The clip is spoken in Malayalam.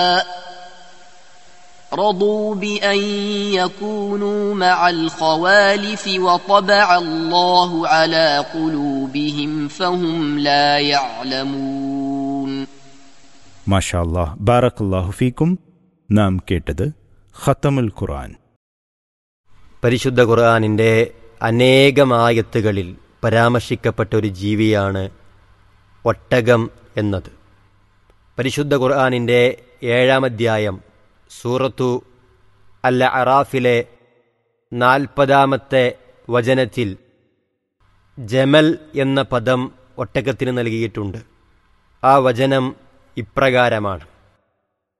رضوا بأن يكونوا مع الخوالف وطبع الله على قلوبهم فهم لا يعلمون മാഷാ അല്ലാഹ് ബാറക്കല്ലാഹു ഫീക്കും നാം കേട്ടത് ഖത്തമുൽ ഖുർആൻ പരിശുദ്ധ ഖുർആാനിൻ്റെ അനേകമായത്തുകളിൽ പരാമർശിക്കപ്പെട്ട ഒരു ജീവിയാണ് ഒട്ടകം എന്നത് പരിശുദ്ധ ഖുർആാനിൻ്റെ ഏഴാം അധ്യായം സൂറത്തു അൽ അറാഫിലെ നാൽപ്പതാമത്തെ വചനത്തിൽ ജമൽ എന്ന പദം ഒട്ടകത്തിന് നൽകിയിട്ടുണ്ട് ആ വചനം ഇപ്രകാരമാണ്